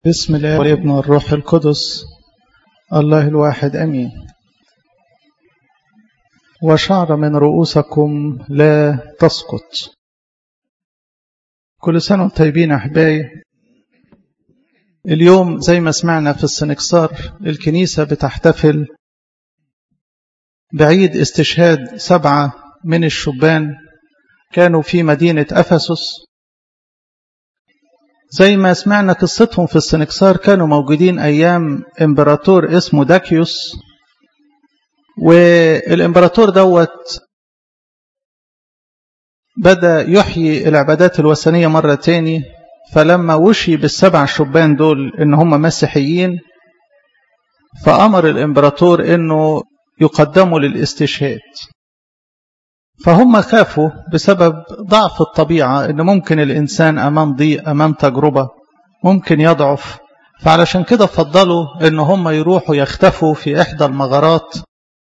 بسم الله والابن والروح القدس الله الواحد امين وشعر من رؤوسكم لا تسقط كل سنه وانتم طيبين احبائي اليوم زي ما سمعنا في السنكسار الكنيسه بتحتفل بعيد استشهاد سبعه من الشبان كانوا في مدينه افسس زي ما سمعنا قصتهم في السنكسار كانوا موجودين أيام إمبراطور اسمه داكيوس والإمبراطور دوت بدأ يحيي العبادات الوثنية مرة تاني فلما وشي بالسبع شبان دول إن هم مسيحيين فأمر الإمبراطور إنه يقدموا للاستشهاد فهم خافوا بسبب ضعف الطبيعة إن ممكن الإنسان أمام ضيق أمام تجربة ممكن يضعف فعلشان كده فضلوا إن هم يروحوا يختفوا في إحدى المغارات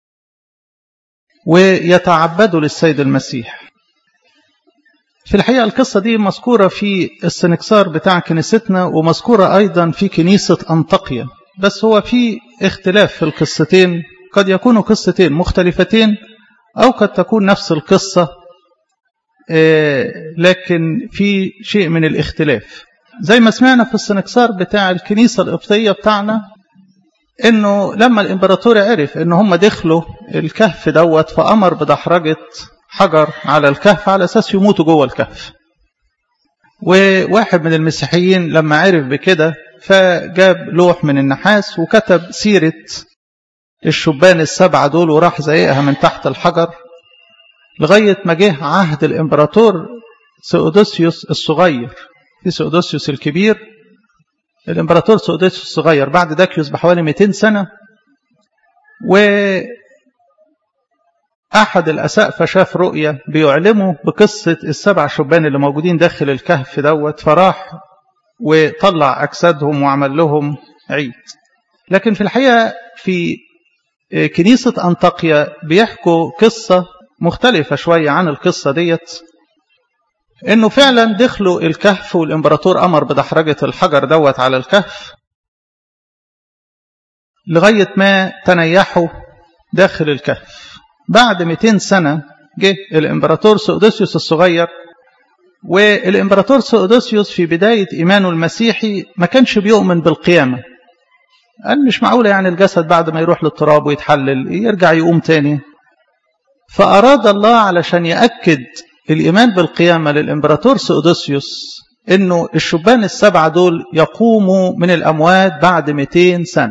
ويتعبدوا للسيد المسيح في الحقيقة القصة دي مذكورة في السنكسار بتاع كنيستنا ومذكورة أيضا في كنيسة أنطاكيا بس هو في اختلاف في القصتين قد يكونوا قصتين مختلفتين أو قد تكون نفس القصة لكن في شيء من الاختلاف زي ما سمعنا في السنكسار بتاع الكنيسة القبطية بتاعنا انه لما الامبراطور عرف ان هم دخلوا الكهف دوت فامر بدحرجة حجر على الكهف على اساس يموتوا جوه الكهف وواحد من المسيحيين لما عرف بكده فجاب لوح من النحاس وكتب سيرة الشبان السبعة دول وراح زيقها من تحت الحجر لغاية ما جه عهد الإمبراطور سؤدوسيوس الصغير في سؤدوسيوس الكبير الإمبراطور سؤدوسيوس الصغير بعد داكيوس بحوالي 200 سنة و أحد الأسقفة شاف رؤية بيعلموا بقصة السبع شبان اللي موجودين داخل الكهف دوت فراح وطلع أجسادهم وعمل لهم عيد لكن في الحقيقة في كنيسة أنطاكيا بيحكوا قصة مختلفة شوية عن القصة ديت إنه فعلا دخلوا الكهف والإمبراطور أمر بدحرجة الحجر دوت على الكهف لغاية ما تنيحوا داخل الكهف بعد 200 سنة جه الإمبراطور سؤدوسيوس الصغير والإمبراطور سؤدوسيوس في بداية إيمانه المسيحي ما كانش بيؤمن بالقيامة قال مش معقولة يعني الجسد بعد ما يروح للتراب ويتحلل يرجع يقوم تاني فأراد الله علشان يأكد الإيمان بالقيامة للإمبراطور سؤدوسيوس إنه الشبان السبعة دول يقوموا من الأموات بعد 200 سنة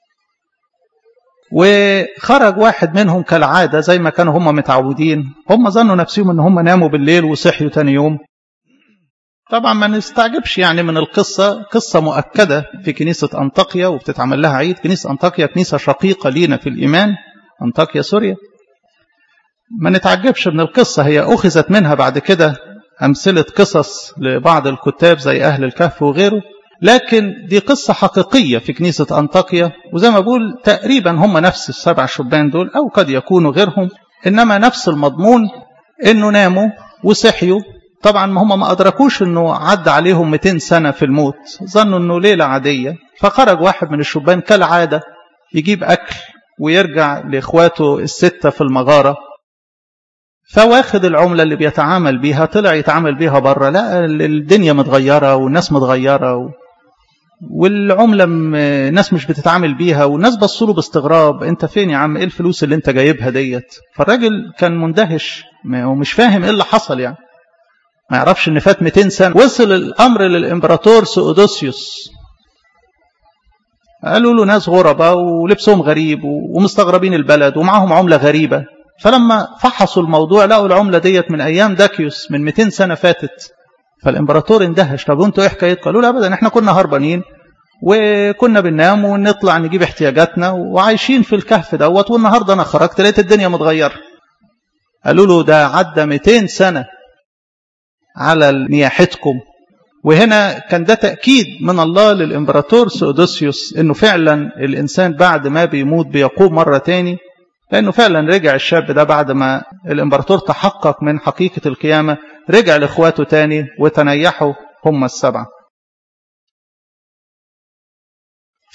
وخرج واحد منهم كالعادة زي ما كانوا هم متعودين هم ظنوا نفسهم إن هم ناموا بالليل وصحيوا تاني يوم طبعا ما نستعجبش يعني من القصة قصة مؤكدة في كنيسة أنطاكيا وبتتعمل لها عيد كنيسة أنطاكيا كنيسة شقيقة لينا في الإيمان أنطاكيا سوريا ما نتعجبش من القصة هي أخذت منها بعد كده أمثلة قصص لبعض الكتاب زي أهل الكهف وغيره لكن دي قصة حقيقية في كنيسة أنطاكيا وزي ما بقول تقريبا هم نفس السبع شبان دول أو قد يكونوا غيرهم إنما نفس المضمون إنه ناموا وصحيوا طبعا ما هم ما أدركوش أنه عدى عليهم 200 سنة في الموت ظنوا أنه ليلة عادية فخرج واحد من الشبان كالعادة يجيب أكل ويرجع لإخواته الستة في المغارة فواخد العملة اللي بيتعامل بيها طلع يتعامل بيها بره لا الدنيا متغيرة والناس متغيرة و... والعملة ناس مش بتتعامل بيها والناس بصوا له باستغراب انت فين يا عم ايه الفلوس اللي انت جايبها ديت فالراجل كان مندهش ومش فاهم ايه اللي حصل يعني ما يعرفش ان فات 200 سنه وصل الامر للامبراطور سؤدوسيوس قالوا له ناس غرباء ولبسهم غريب ومستغربين البلد ومعاهم عمله غريبه فلما فحصوا الموضوع لقوا العمله ديت من ايام داكيوس من 200 سنه فاتت فالامبراطور اندهش طب انتوا ايه حكايتكم قالوا له ابدا احنا كنا هربانين وكنا بننام ونطلع نجيب احتياجاتنا وعايشين في الكهف دوت والنهارده انا خرجت لقيت الدنيا متغيره قالوا له ده عدى 200 سنه على نياحتكم وهنا كان ده تأكيد من الله للإمبراطور سؤدوسيوس أنه فعلا الإنسان بعد ما بيموت بيقوم مرة تاني لأنه فعلا رجع الشاب ده بعد ما الإمبراطور تحقق من حقيقة القيامة رجع لإخواته تاني وتنيحوا هم السبعة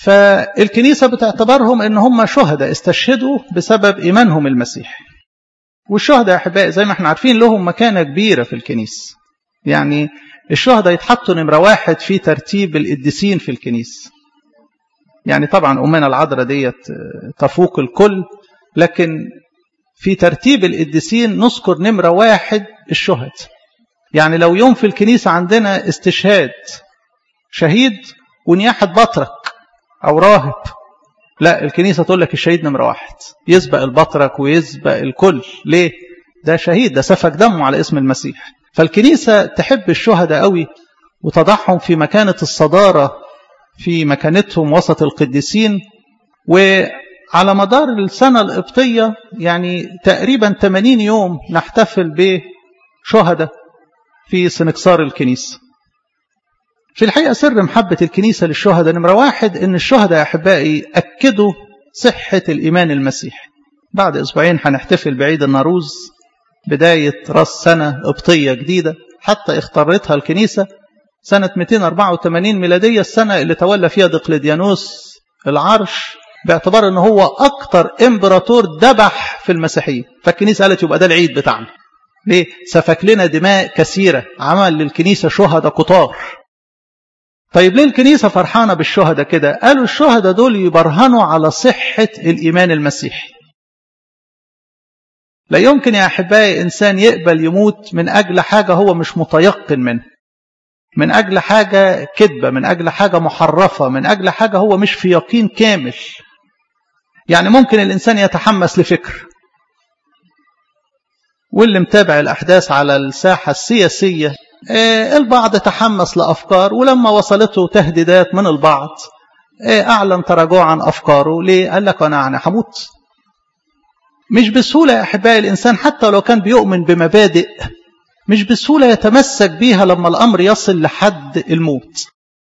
فالكنيسة بتعتبرهم ان هم شهداء استشهدوا بسبب ايمانهم المسيح والشهداء يا احبائي زي ما احنا عارفين لهم مكانة كبيرة في الكنيسة يعني الشهداء يتحطوا نمرة واحد في ترتيب القديسين في الكنيسة يعني طبعا أمنا العذراء ديت تفوق الكل لكن في ترتيب القديسين نذكر نمرة واحد الشهد يعني لو يوم في الكنيسة عندنا استشهاد شهيد ونياحة بطرك أو راهب لا الكنيسة تقول لك الشهيد نمرة واحد يسبق البطرك ويسبق الكل ليه؟ ده شهيد ده سفك دمه على اسم المسيح فالكنيسة تحب الشهداء قوي وتضعهم في مكانة الصدارة في مكانتهم وسط القديسين وعلى مدار السنة القبطية يعني تقريبا 80 يوم نحتفل بشهداء في سنكسار الكنيسة في الحقيقة سر محبة الكنيسة للشهداء نمرة واحد ان الشهداء يا أحبائي أكدوا صحة الإيمان المسيحي بعد أسبوعين هنحتفل بعيد الناروز بداية راس سنة قبطية جديدة حتى اختارتها الكنيسة سنة 284 ميلادية السنة اللي تولى فيها دقلديانوس العرش باعتبار ان هو اكتر امبراطور ذبح في المسيحية فالكنيسة قالت يبقى ده العيد بتاعنا ليه سفك لنا دماء كثيرة عمل للكنيسة شهداء كتار طيب ليه الكنيسة فرحانة بالشهداء كده قالوا الشهداء دول يبرهنوا على صحة الإيمان المسيحي لا يمكن يا أحبائي إنسان يقبل يموت من أجل حاجة هو مش متيقن منها من أجل حاجة كذبة من أجل حاجة محرفة من أجل حاجة هو مش في يقين كامل يعني ممكن الإنسان يتحمس لفكر واللي متابع الأحداث على الساحة السياسية البعض تحمس لأفكار ولما وصلته تهديدات من البعض أعلن تراجع عن أفكاره ليه؟ قال لك أنا يعني هموت مش بسهولة يا أحبائي الإنسان حتى لو كان بيؤمن بمبادئ مش بسهولة يتمسك بيها لما الأمر يصل لحد الموت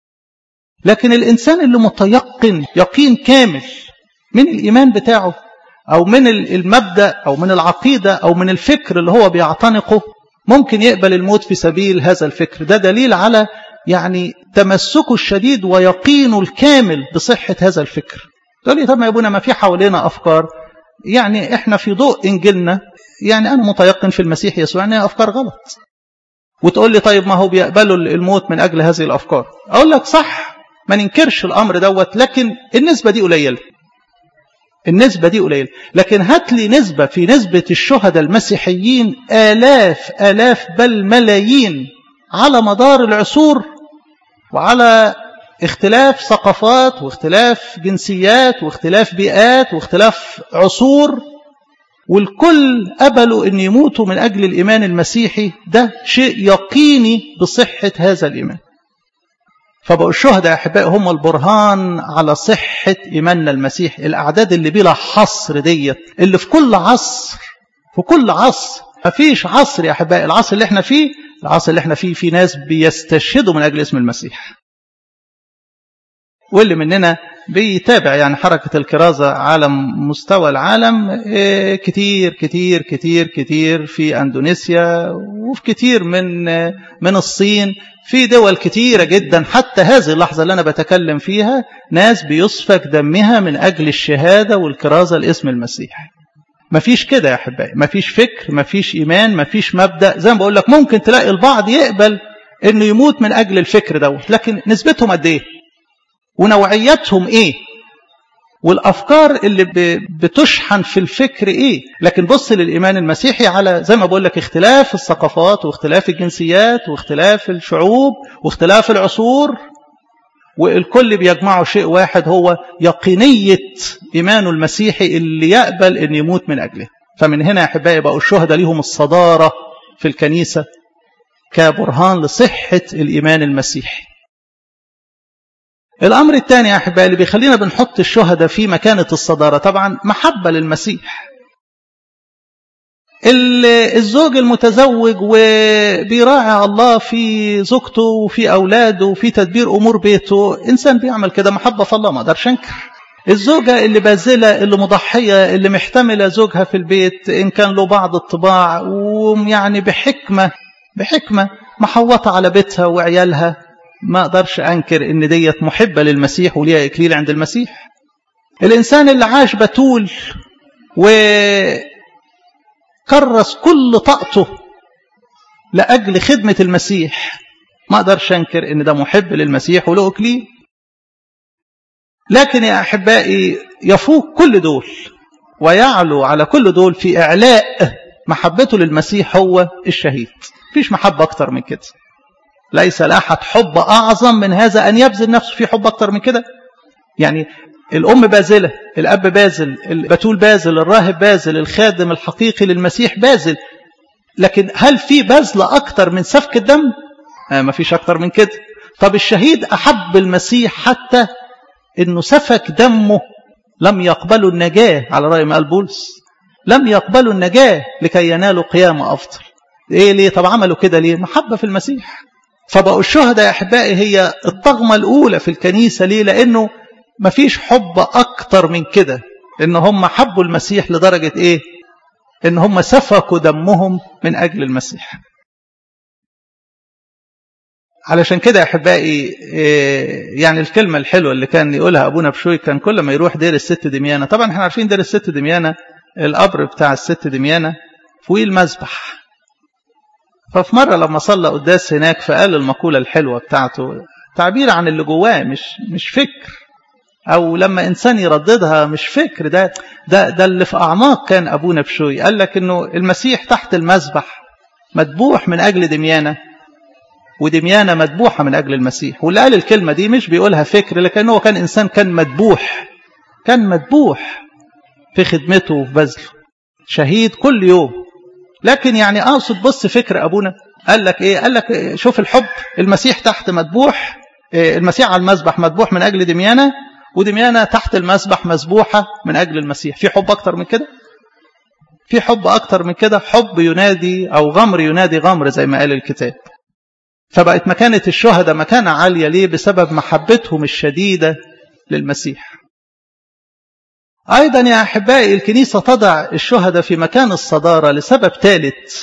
لكن الإنسان اللي متيقن يقين كامل من الإيمان بتاعه أو من المبدأ أو من العقيدة أو من الفكر اللي هو بيعتنقه ممكن يقبل الموت في سبيل هذا الفكر ده دليل على يعني تمسكه الشديد ويقينه الكامل بصحة هذا الفكر تقول لي طب ما يا ابونا ما في حوالينا أفكار يعني احنا في ضوء إنجيلنا يعني أنا متيقن في المسيح يسوع أنها أفكار غلط وتقول لي طيب ما هو بيقبلوا الموت من أجل هذه الأفكار أقول لك صح ما ننكرش الأمر دوت لكن النسبة دي قليلة النسبة دي قليلة لكن هات لي نسبة في نسبة الشهداء المسيحيين آلاف آلاف بل ملايين على مدار العصور وعلى اختلاف ثقافات واختلاف جنسيات واختلاف بيئات واختلاف عصور والكل قبلوا أن يموتوا من أجل الإيمان المسيحي ده شيء يقيني بصحة هذا الإيمان فبقوا الشهداء يا أحبائي هم البرهان على صحة إيماننا المسيح الأعداد اللي بلا حصر ديت اللي في كل عصر في كل عصر مفيش عصر يا أحبائي العصر اللي احنا فيه العصر اللي احنا فيه في ناس بيستشهدوا من أجل اسم المسيح واللي مننا بيتابع يعني حركة الكرازة على مستوى العالم كتير كتير كتير كتير في أندونيسيا وفي كتير من من الصين في دول كتيرة جدا حتى هذه اللحظة اللي أنا بتكلم فيها ناس بيسفك دمها من أجل الشهادة والكرازة لاسم المسيح مفيش كده يا أحبائي مفيش فكر مفيش إيمان مفيش مبدأ زي ما بقول لك ممكن تلاقي البعض يقبل إنه يموت من أجل الفكر دوت لكن نسبتهم قد إيه ونوعيتهم ايه والافكار اللي بتشحن في الفكر ايه لكن بص للايمان المسيحي على زي ما بقول لك اختلاف الثقافات واختلاف الجنسيات واختلاف الشعوب واختلاف العصور والكل بيجمعوا شيء واحد هو يقينية إيمانه المسيحي اللي يقبل أن يموت من أجله فمن هنا يا أحبائي بقوا الشهداء ليهم الصدارة في الكنيسة كبرهان لصحة الإيمان المسيحي الأمر الثاني يا أحبائي اللي بيخلينا بنحط الشهداء في مكانة الصدارة طبعا محبة للمسيح الزوج المتزوج وبيراعي الله في زوجته وفي أولاده وفي تدبير أمور بيته إنسان بيعمل كده محبة في الله ما أقدرش أنكر الزوجة اللي باذلة اللي مضحية اللي محتملة زوجها في البيت إن كان له بعض الطباع ويعني بحكمة بحكمة محوطة على بيتها وعيالها ما أقدرش أنكر إن ديت محبة للمسيح وليها إكليل عند المسيح الإنسان اللي عاش بتول وكرس كل طاقته لأجل خدمة المسيح ما أقدرش أنكر إن ده محب للمسيح وله إكليل لكن يا أحبائي يفوق كل دول ويعلو على كل دول في إعلاء محبته للمسيح هو الشهيد فيش محبة أكتر من كده ليس لأحد حب أعظم من هذا أن يبذل نفسه في حب أكتر من كده يعني الأم باذلة الأب باذل البتول باذل الراهب باذل الخادم الحقيقي للمسيح باذل لكن هل في بذل أكتر من سفك الدم؟ آه ما فيش أكتر من كده طب الشهيد أحب المسيح حتى أنه سفك دمه لم يقبلوا النجاة على رأي ما قال بولس لم يقبلوا النجاة لكي ينالوا قيامة أفضل إيه ليه طب عملوا كده ليه محبة في المسيح فبقوا الشهداء يا أحبائي هي الطغمة الأولى في الكنيسة ليه لأنه مفيش حب أكتر من كده إن هم حبوا المسيح لدرجة إيه إن هم سفكوا دمهم من أجل المسيح علشان كده يا أحبائي إيه يعني الكلمة الحلوة اللي كان يقولها أبونا بشوي كان كل ما يروح دير الست دميانة طبعا احنا عارفين دير الست دميانة القبر بتاع الست دميانة فوقيه المذبح ففي مرة لما صلى قداس هناك فقال المقولة الحلوة بتاعته تعبير عن اللي جواه مش مش فكر أو لما إنسان يرددها مش فكر ده ده ده اللي في أعماق كان أبونا بشوي قال لك إنه المسيح تحت المذبح مذبوح من أجل دميانة ودميانة مذبوحة من أجل المسيح واللي قال الكلمة دي مش بيقولها فكر لكن هو كان إنسان كان مذبوح كان مذبوح في خدمته وفي بذله شهيد كل يوم لكن يعني أقصد بص فكر أبونا قال لك إيه قال لك شوف الحب المسيح تحت مذبوح المسيح على المذبح مذبوح من أجل دميانة ودميانة تحت المذبح مذبوحة من أجل المسيح في حب أكتر من كده في حب أكتر من كده حب ينادي أو غمر ينادي غمر زي ما قال الكتاب فبقت مكانة الشهداء مكانة عالية ليه بسبب محبتهم الشديدة للمسيح أيضا يا أحبائي الكنيسة تضع الشهداء في مكان الصدارة لسبب ثالث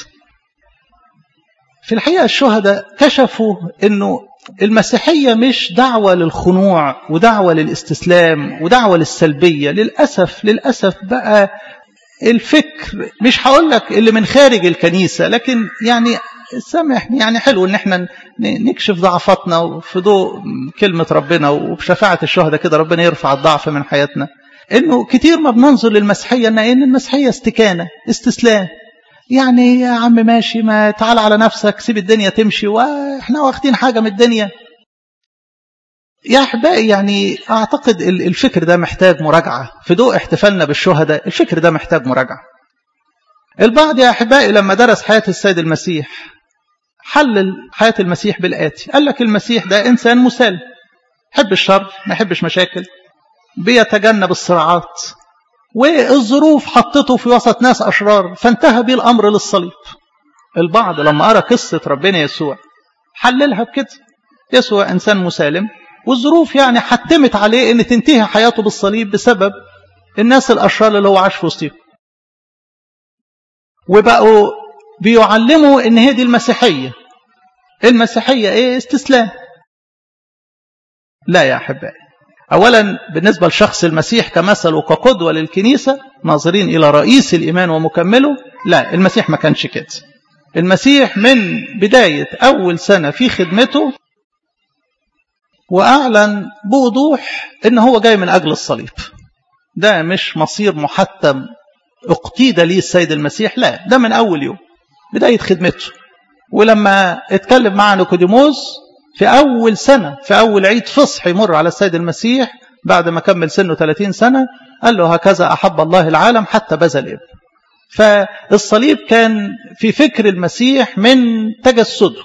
في الحقيقة الشهداء كشفوا أنه المسيحية مش دعوة للخنوع ودعوة للاستسلام ودعوة للسلبية للأسف للأسف بقى الفكر مش هقول لك اللي من خارج الكنيسة لكن يعني سامحني يعني حلو ان احنا نكشف ضعفاتنا في ضوء كلمة ربنا وبشفاعة الشهداء كده ربنا يرفع الضعف من حياتنا انه كتير ما بننظر للمسيحية ان ان المسيحية استكانة استسلام يعني يا عم ماشي ما تعال على نفسك سيب الدنيا تمشي واحنا واخدين حاجة من الدنيا يا احبائي يعني اعتقد الفكر ده محتاج مراجعة في ضوء احتفالنا بالشهداء الفكر ده محتاج مراجعة البعض يا احبائي لما درس حياة السيد المسيح حلل حياة المسيح بالآتي قال لك المسيح ده إنسان مسالم يحب الشر ما يحبش مشاكل بيتجنب الصراعات والظروف حطته في وسط ناس أشرار فانتهى به الأمر للصليب البعض لما أرى قصة ربنا يسوع حللها بكده يسوع إنسان مسالم والظروف يعني حتمت عليه أن تنتهي حياته بالصليب بسبب الناس الأشرار اللي هو عاش في وسطهم وبقوا بيعلموا ان هي دي المسيحية المسيحية ايه استسلام لا يا احبائي اولا بالنسبة لشخص المسيح كمثل وكقدوة للكنيسة ناظرين الى رئيس الايمان ومكمله لا المسيح ما كانش كده المسيح من بداية اول سنة في خدمته واعلن بوضوح ان هو جاي من اجل الصليب ده مش مصير محتم اقتيد ليه السيد المسيح لا ده من اول يوم بداية خدمته ولما اتكلم مع نيكوديموس في أول سنة في أول عيد فصح يمر على السيد المسيح بعد ما كمل سنه 30 سنة قال له هكذا أحب الله العالم حتى بذل ابن فالصليب كان في فكر المسيح من تجسده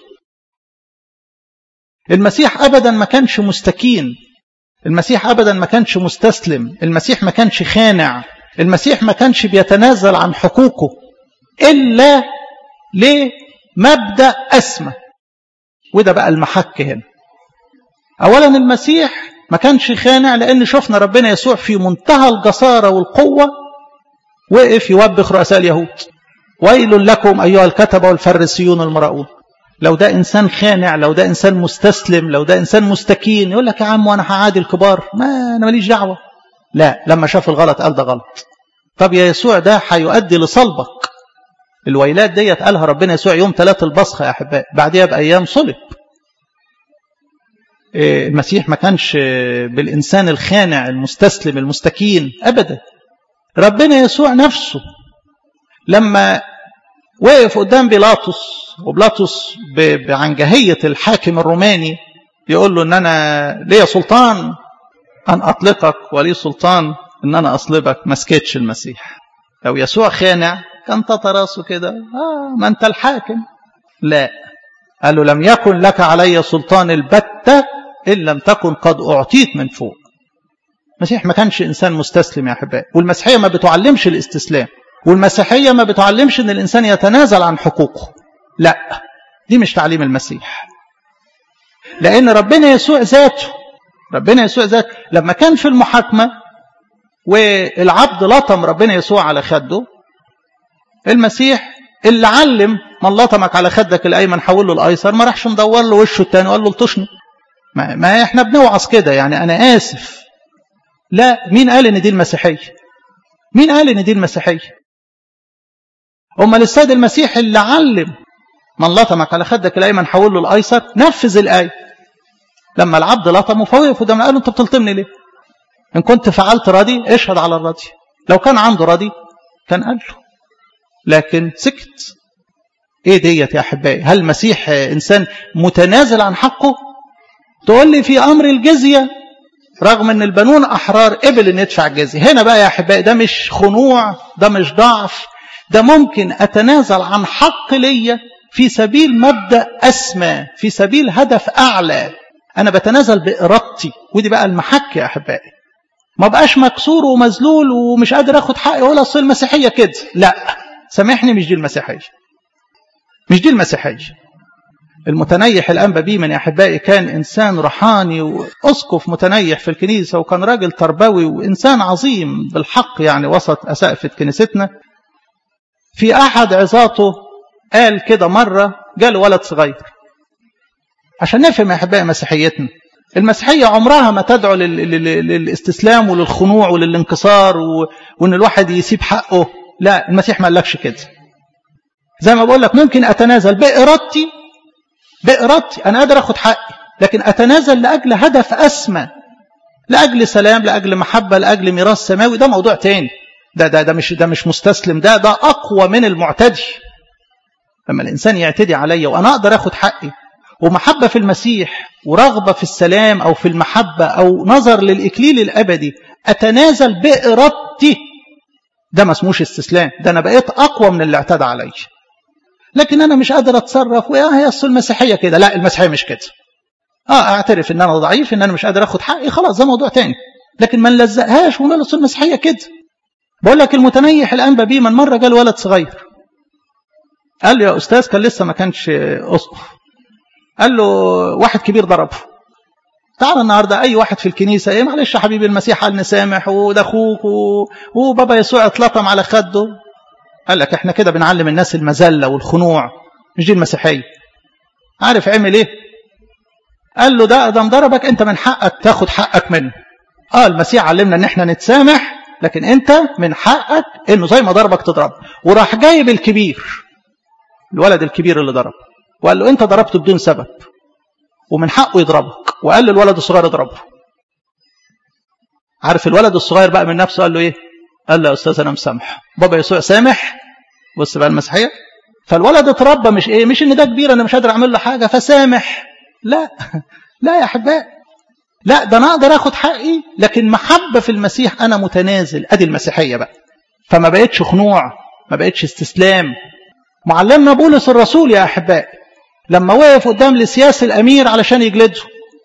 المسيح أبدا ما كانش مستكين المسيح أبدا ما كانش مستسلم المسيح ما كانش خانع المسيح ما كانش بيتنازل عن حقوقه إلا لمبدأ أسمى وده بقى المحك هنا أولا المسيح ما كانش خانع لأن شفنا ربنا يسوع في منتهى الجسارة والقوة وقف يوبخ رؤساء اليهود ويل لكم أيها الكتبة والفريسيون المراؤون لو ده إنسان خانع لو ده إنسان مستسلم لو ده إنسان مستكين يقول لك يا عم وأنا هعادي الكبار ما أنا ماليش دعوة لا لما شاف الغلط قال ده غلط طب يا يسوع ده هيؤدي لصلبك الويلات ديت قالها ربنا يسوع يوم ثلاث البصخة يا أحبائي بعدها بأيام صلب المسيح ما كانش بالإنسان الخانع المستسلم المستكين أبدا ربنا يسوع نفسه لما وقف قدام بيلاطس وبيلاطس بعنجهية الحاكم الروماني يقول له ان انا ليا سلطان ان اطلقك ولي سلطان ان انا اصلبك ما سكتش المسيح لو يسوع خانع كان راسه كده اه ما انت الحاكم لا قال له لم يكن لك علي سلطان البتة إن لم تكن قد أعطيت من فوق المسيح ما كانش إنسان مستسلم يا أحبائي والمسيحية ما بتعلمش الاستسلام والمسيحية ما بتعلمش أن الإنسان يتنازل عن حقوقه لا دي مش تعليم المسيح لأن ربنا يسوع ذاته ربنا يسوع ذاته لما كان في المحاكمة والعبد لطم ربنا يسوع على خده المسيح اللي علم من لطمك على خدك الأيمن حول له الأيسر ما راحش مدور له وشه التاني وقال له الطشني ما, ما احنا بنوعظ كده يعني أنا آسف لا مين قال إن دي المسيحية مين قال إن دي المسيحية أمال السيد المسيح اللي علم من لطمك على خدك الأيمن حول له الأيسر نفذ الآية لما العبد لطمه فوقف قدام قال له أنت بتلطمني ليه؟ إن كنت فعلت راضي اشهد على الراضي لو كان عنده راضي كان قال له لكن سكت ايه ديت يا احبائي هل المسيح انسان متنازل عن حقه تقول لي في امر الجزيه رغم ان البنون احرار قبل ان يدفع الجزيه هنا بقى يا احبائي ده مش خنوع ده مش ضعف ده ممكن اتنازل عن حق ليا في سبيل مبدا اسمى في سبيل هدف اعلى انا بتنازل بارادتي ودي بقى المحك يا احبائي ما بقاش مكسور ومذلول ومش قادر اخد حقي ولا اصل المسيحيه كده لا سامحني مش دي المسيحيه مش دي المسيحيه المتنيح الانبا بيمن يا احبائي كان انسان روحاني واسقف متنيح في الكنيسه وكان راجل تربوي وانسان عظيم بالحق يعني وسط اسقفه كنيستنا في احد عظاته قال كده مره جاله ولد صغير عشان نفهم يا احبائي مسيحيتنا المسيحيه عمرها ما تدعو للاستسلام وللخنوع وللانكسار وان الواحد يسيب حقه لا المسيح ما قالكش كده زي ما بقول لك ممكن اتنازل بارادتي بارادتي انا قادر اخد حقي لكن اتنازل لاجل هدف اسمى لاجل سلام لاجل محبه لاجل ميراث سماوي ده موضوع تاني ده ده ده مش ده مش مستسلم ده ده اقوى من المعتدي لما الانسان يعتدي عليا وانا اقدر اخد حقي ومحبه في المسيح ورغبه في السلام او في المحبه او نظر للاكليل الابدي اتنازل بارادتي ده ما اسموش استسلام ده انا بقيت اقوى من اللي اعتدى عليا لكن انا مش قادر اتصرف ويا هي اصل المسيحيه كده لا المسيحيه مش كده اه اعترف ان انا ضعيف ان انا مش قادر اخد حقي خلاص ده موضوع تاني لكن ما نلزقهاش ونقول اصل المسيحيه كده بقول لك المتنيح الانبا بيه من مره جال ولد صغير قال له يا استاذ كان لسه ما كانش اسقف قال له واحد كبير ضربه تعال النهارده اي واحد في الكنيسه ايه معلش يا حبيبي المسيح قال نسامح وده اخوك و... وبابا يسوع اتلطم على خده قال لك احنا كده بنعلم الناس المذله والخنوع مش دي المسيحيه عارف عمل ايه قال له ده ده مضربك انت من حقك تاخد حقك منه اه المسيح علمنا ان احنا نتسامح لكن انت من حقك انه زي ما ضربك تضرب وراح جايب الكبير الولد الكبير اللي ضرب وقال له انت ضربته بدون سبب ومن حقه يضربك وقال للولد الصغير اضربه عارف الولد الصغير بقى من نفسه قال له ايه قال له يا استاذ انا مسامح بابا يسوع سامح بص بقى المسيحيه فالولد اتربى مش ايه مش ان ده كبير انا مش قادر اعمل له حاجه فسامح لا لا يا احبائي لا ده انا اقدر اخد حقي لكن محبه في المسيح انا متنازل ادي المسيحيه بقى فما بقتش خنوع ما بقتش استسلام معلمنا بولس الرسول يا احبائي لما وقف قدام لسياس الامير علشان يجلده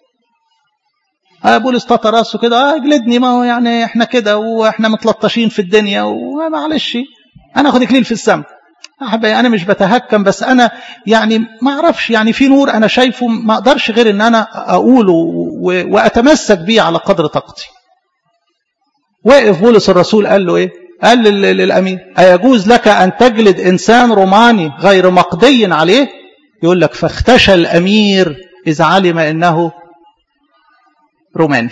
آه بولس طاطا راسه كده اه اجلدني ما هو يعني احنا كده واحنا متلطشين في الدنيا ومعلش انا اخد اكليل في السماء احبائي انا مش بتهكم بس انا يعني ما اعرفش يعني في نور انا شايفه ما اقدرش غير ان انا اقوله واتمسك بيه على قدر طاقتي وقف بولس الرسول قال له ايه قال للامير ايجوز لك ان تجلد انسان روماني غير مقضي عليه يقول لك فاختشى الأمير إذا علم أنه روماني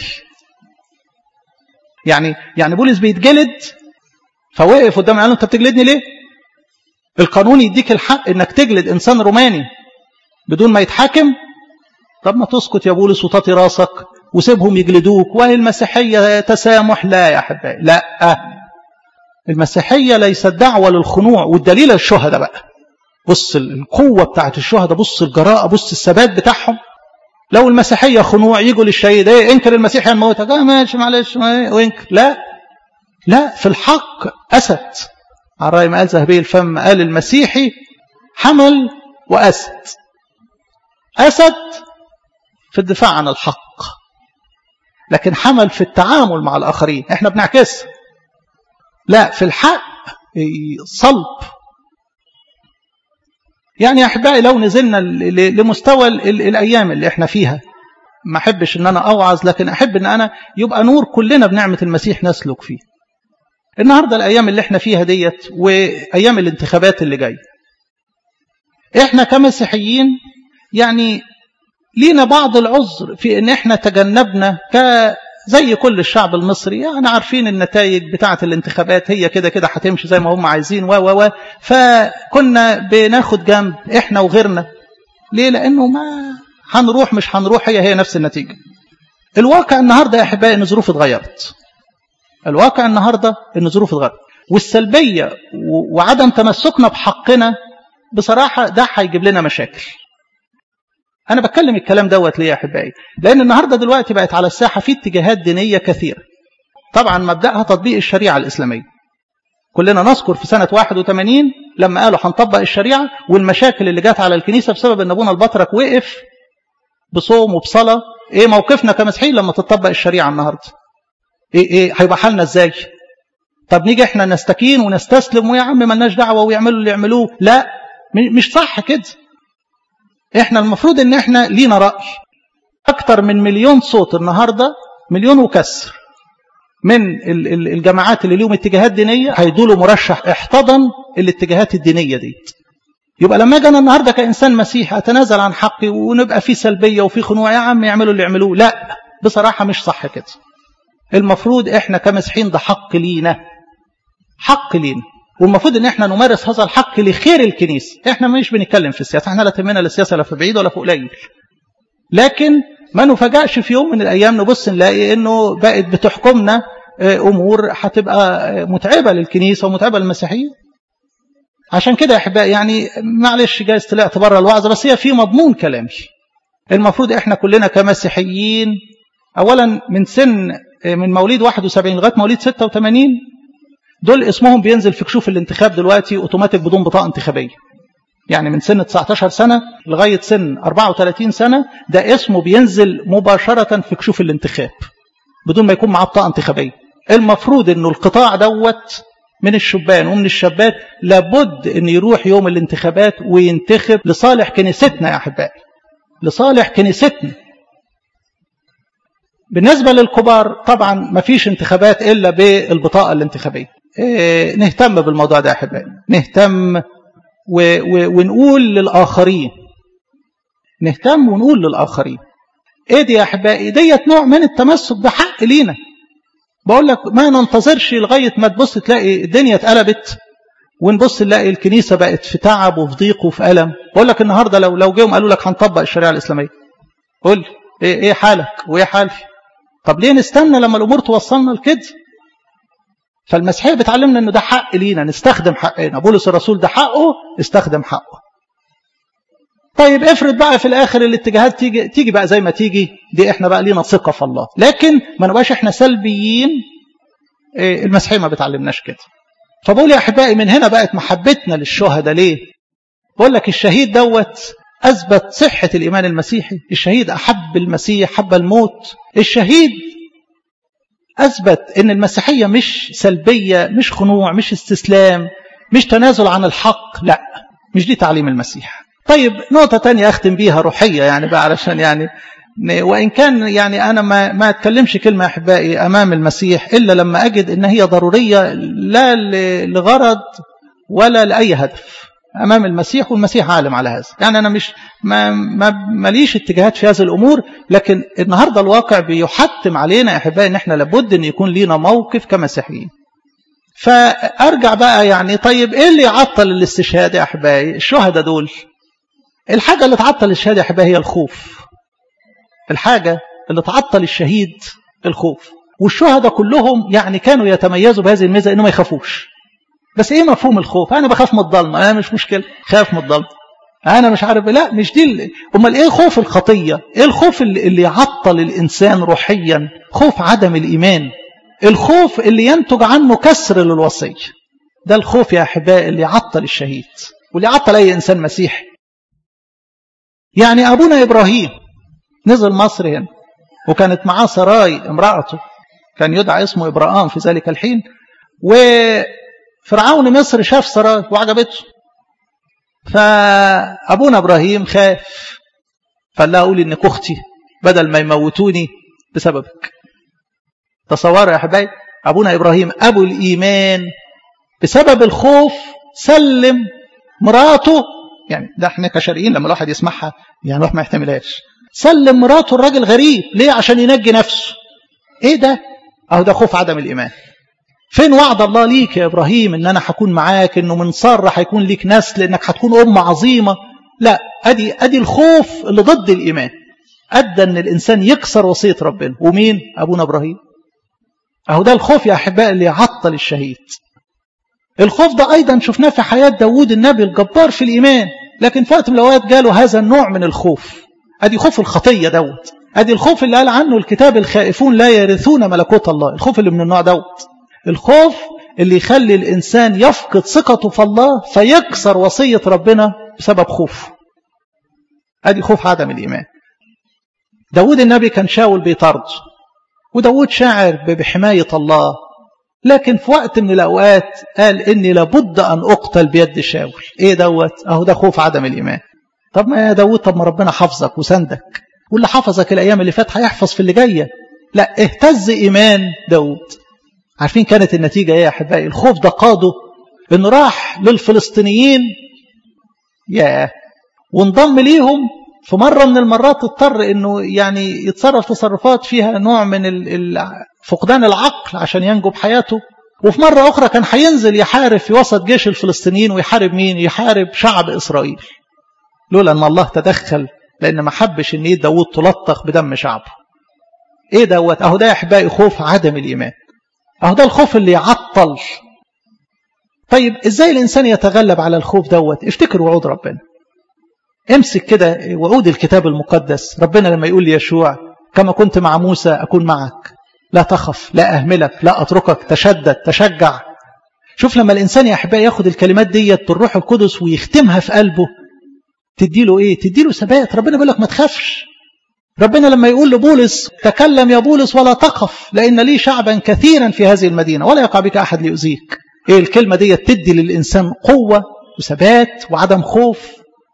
يعني يعني بولس بيتجلد فوقف قدام قال له انت بتجلدني ليه القانون يديك الحق انك تجلد انسان روماني بدون ما يتحاكم طب ما تسكت يا بولس وتطي راسك وسيبهم يجلدوك وهي المسيحية تسامح لا يا أحبائي لا المسيحية ليست دعوة للخنوع والدليل الشهداء بقى بص القوة بتاعت الشهداء بص الجراءة بص الثبات بتاعهم لو المسيحية خنوع يجوا للشهيد ايه انكر المسيح يموتك اه ماشي معلش وانكر لا لا في الحق أسد على رأي ما قال ذهبي الفم قال المسيحي حمل وأسد أسد في الدفاع عن الحق لكن حمل في التعامل مع الآخرين احنا بنعكس لا في الحق صلب يعني يا أحبائي لو نزلنا لمستوى الأيام اللي احنا فيها ما أحبش أن أنا أوعظ لكن أحب أن أنا يبقى نور كلنا بنعمة المسيح نسلك فيه النهاردة الأيام اللي احنا فيها ديت وأيام الانتخابات اللي جاي احنا كمسيحيين يعني لينا بعض العذر في ان احنا تجنبنا ك زي كل الشعب المصري يعني عارفين النتائج بتاعة الانتخابات هي كده كده هتمشي زي ما هم عايزين و و و فكنا بناخد جنب احنا وغيرنا ليه لانه ما هنروح مش هنروح هي هي نفس النتيجة الواقع النهاردة يا احبائي ان الظروف اتغيرت الواقع النهاردة ان الظروف اتغيرت والسلبية وعدم تمسكنا بحقنا بصراحة ده هيجيب لنا مشاكل أنا بتكلم الكلام دوت ليه يا أحبائي لأن النهاردة دلوقتي بقت على الساحة في اتجاهات دينية كثيرة طبعا مبدأها تطبيق الشريعة الإسلامية كلنا نذكر في سنة 81 لما قالوا هنطبق الشريعة والمشاكل اللي جات على الكنيسة بسبب أن أبونا البطرك وقف بصوم وبصلاة إيه موقفنا كمسيحيين لما تطبق الشريعة النهاردة إيه إيه هيبقى حالنا إزاي طب نيجي إحنا نستكين ونستسلم ويا عم ملناش دعوة ويعملوا اللي يعملوه لا مش صح كده احنا المفروض ان احنا لينا رأي اكتر من مليون صوت النهاردة مليون وكسر من الجماعات اللي ليهم اتجاهات دينية هيدولوا مرشح احتضن الاتجاهات الدينية دي يبقى لما اجي انا النهارده كانسان مسيحي اتنازل عن حقي ونبقى في سلبيه وفي خنوع يا عم يعملوا اللي يعملوه لا بصراحه مش صح كده المفروض احنا كمسيحيين ده حق لينا حق لينا والمفروض ان احنا نمارس هذا الحق لخير الكنيسه احنا مش بنتكلم في السياسه احنا لا تهمنا السياسه لا في بعيد ولا في قليل لكن ما نفاجئش في يوم من الايام نبص نلاقي انه بقت بتحكمنا امور هتبقى متعبه للكنيسه ومتعبه للمسيحيين عشان كده يا احبائي يعني معلش جايز طلعت بره الوعظه بس هي في مضمون كلامي المفروض احنا كلنا كمسيحيين اولا من سن من مواليد 71 لغايه مواليد 86 دول اسمهم بينزل في كشوف الانتخاب دلوقتي اوتوماتيك بدون بطاقه انتخابيه يعني من سن 19 سنه لغايه سن 34 سنه ده اسمه بينزل مباشره في كشوف الانتخاب بدون ما يكون معاه بطاقه انتخابيه المفروض انه القطاع دوت من الشبان ومن الشابات لابد ان يروح يوم الانتخابات وينتخب لصالح كنيستنا يا احبائي لصالح كنيستنا بالنسبه للكبار طبعا ما فيش انتخابات الا بالبطاقه الانتخابيه إيه نهتم بالموضوع ده يا احبائي نهتم و و ونقول للاخرين نهتم ونقول للاخرين ايه دي يا احبائي ديت نوع من التمسك بحق لينا بقول لك ما ننتظرش لغايه ما تبص تلاقي الدنيا اتقلبت ونبص نلاقي الكنيسه بقت في تعب وفي ضيق وفي الم بقول لك النهارده لو لو جيهم قالوا لك هنطبق الشريعه الاسلاميه قول لي ايه ايه حالك وايه حالي طب ليه نستنى لما الامور توصلنا لكده فالمسيحيه بتعلمنا انه ده حق لينا نستخدم حقنا بولس الرسول ده حقه استخدم حقه طيب افرض بقى في الاخر الاتجاهات تيجي تيجي بقى زي ما تيجي دي احنا بقى لينا ثقه في الله لكن ما نبقاش احنا سلبيين إيه المسيحيه ما بتعلمناش كده فبقول يا احبائي من هنا بقت محبتنا للشهداء ليه بقول لك الشهيد دوت اثبت صحه الايمان المسيحي الشهيد احب المسيح حب الموت الشهيد اثبت ان المسيحيه مش سلبيه مش خنوع مش استسلام مش تنازل عن الحق لا مش دي تعليم المسيح طيب نقطة تانية أختم بيها روحية يعني بقى علشان يعني وإن كان يعني أنا ما ما أتكلمش كلمة أحبائي أمام المسيح إلا لما أجد إن هي ضرورية لا لغرض ولا لأي هدف امام المسيح والمسيح عالم على هذا يعني انا مش ما ما ماليش اتجاهات في هذه الامور لكن النهارده الواقع بيحتم علينا يا احبائي ان احنا لابد ان يكون لينا موقف كمسيحيين فارجع بقى يعني طيب ايه اللي يعطل الاستشهاد يا احبائي الشهداء دول الحاجه اللي تعطل الشهاده يا احبائي هي الخوف الحاجه اللي تعطل الشهيد الخوف والشهداء كلهم يعني كانوا يتميزوا بهذه الميزه انهم ما يخافوش بس ايه مفهوم الخوف انا بخاف من الضلمه انا مش مشكله خاف من الضلمه انا مش عارف لا مش دي امال ايه خوف الخطيه ايه الخوف اللي, اللي يعطل الانسان روحيا خوف عدم الايمان الخوف اللي ينتج عنه كسر للوصيه ده الخوف يا احبائي اللي يعطل الشهيد واللي يعطل اي انسان مسيحي يعني ابونا ابراهيم نزل مصر هنا وكانت معاه سراي امرأته كان يدعى اسمه إبراهام في ذلك الحين وفرعون مصر شاف سراي وعجبته فأبونا إبراهيم خاف فقال لها قولي إنك أختي بدل ما يموتوني بسببك تصوروا يا حبايب أبونا إبراهيم أبو الإيمان بسبب الخوف سلم مراته يعني ده احنا كشرقيين لما الواحد يسمعها يعني الواحد ما يحتملهاش سلم مراته الراجل غريب ليه عشان ينجي نفسه ايه ده اهو ده خوف عدم الايمان فين وعد الله ليك يا ابراهيم ان انا هكون معاك انه من ساره هيكون ليك نسل انك هتكون ام عظيمه لا ادي ادي الخوف اللي ضد الايمان ادى ان الانسان يكسر وصيه ربنا ومين ابونا ابراهيم اهو ده الخوف يا احبائي اللي يعطل الشهيد الخوف ده ايضا شفناه في حياه داوود النبي الجبار في الايمان لكن في وقت من الاوقات جاله هذا النوع من الخوف ادي خوف الخطيه دوت ادي الخوف اللي قال عنه الكتاب الخائفون لا يرثون ملكوت الله الخوف اللي من النوع دوت الخوف اللي يخلي الانسان يفقد ثقته في الله فيكسر وصيه ربنا بسبب خوف ادي خوف عدم الايمان داود النبي كان شاول بيطرد وداود شاعر بحمايه الله لكن في وقت من الاوقات قال اني لابد ان اقتل بيد شاول ايه دوت اهو ده خوف عدم الايمان طب ما يا داود طب ما ربنا حفظك وسندك واللي حفظك الايام اللي فاتت هيحفظ في اللي جايه لا اهتز ايمان داود عارفين كانت النتيجه ايه يا احبائي الخوف ده قاده انه راح للفلسطينيين ياه وانضم ليهم في مرة من المرات اضطر انه يعني يتصرف تصرفات فيها نوع من فقدان العقل عشان ينجو بحياته وفي مرة أخرى كان هينزل يحارب في وسط جيش الفلسطينيين ويحارب مين؟ يحارب شعب إسرائيل لولا أن الله تدخل لأن ما حبش أن إيد داود تلطخ بدم شعبه إيه دوت أهو ده يا أحبائي خوف عدم الإيمان أهو ده الخوف اللي يعطل طيب إزاي الإنسان يتغلب على الخوف دوت افتكر وعود ربنا امسك كده وعود الكتاب المقدس ربنا لما يقول ليشوع كما كنت مع موسى أكون معك لا تخف لا أهملك لا أتركك تشدد تشجع شوف لما الإنسان يا أحبائي ياخد الكلمات ديت بالروح القدس ويختمها في قلبه تديله إيه تديله ثبات ربنا بيقول لك ما تخافش ربنا لما يقول لبولس تكلم يا بولس ولا تخف لأن لي شعبا كثيرا في هذه المدينة ولا يقع بك أحد ليؤذيك إيه الكلمة دي تدي للإنسان قوة وثبات وعدم خوف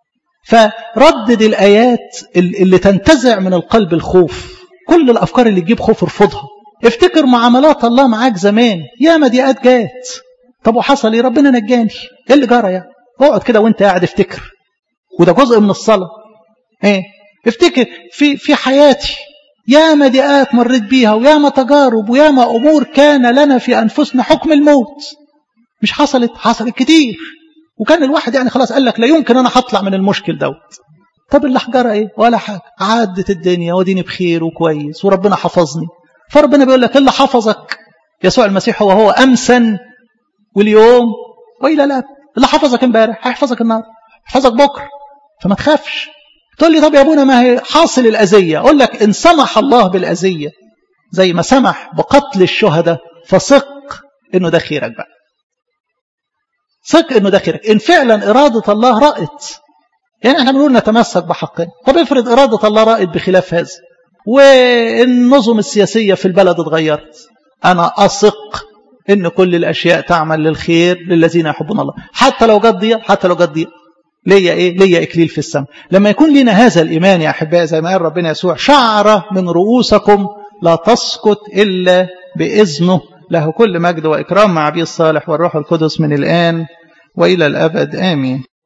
فردد الآيات اللي تنتزع من القلب الخوف كل الأفكار اللي تجيب خوف ارفضها افتكر معاملات الله معاك زمان يا مضيقات جات طب وحصل ايه ربنا نجاني ايه اللي جرى يا اقعد كده وانت قاعد افتكر وده جزء من الصلاه ايه افتكر في في حياتي يا مضيقات مريت بيها ويا ما تجارب ويا ما امور كان لنا في انفسنا حكم الموت مش حصلت حصلت كتير وكان الواحد يعني خلاص قال لك لا يمكن انا هطلع من المشكل دوت طب اللي حجرة ايه ولا حاجه عدت الدنيا وديني بخير وكويس وربنا حفظني فربنا بيقول لك اللي حفظك يسوع المسيح هو هو امسا واليوم والى الاب اللي حفظك امبارح هيحفظك النهارده يحفظك بكره فما تخافش تقول لي طب يا ابونا ما هي حاصل الاذيه اقول لك ان سمح الله بالاذيه زي ما سمح بقتل الشهداء فثق انه ده خيرك بقى ثق انه ده خيرك ان فعلا اراده الله رأت يعني احنا بنقول نتمسك بحقنا طب افرض اراده الله رأت بخلاف هذا والنظم السياسية في البلد اتغيرت أنا أثق إن كل الأشياء تعمل للخير للذين يحبون الله حتى لو جت ضيق حتى لو جت ضيق ليا إيه ليا إكليل في السماء لما يكون لنا هذا الإيمان يا أحبائي زي ما قال ربنا يسوع شعرة من رؤوسكم لا تسقط إلا بإذنه له كل مجد وإكرام مع أبي الصالح والروح القدس من الآن وإلى الأبد آمين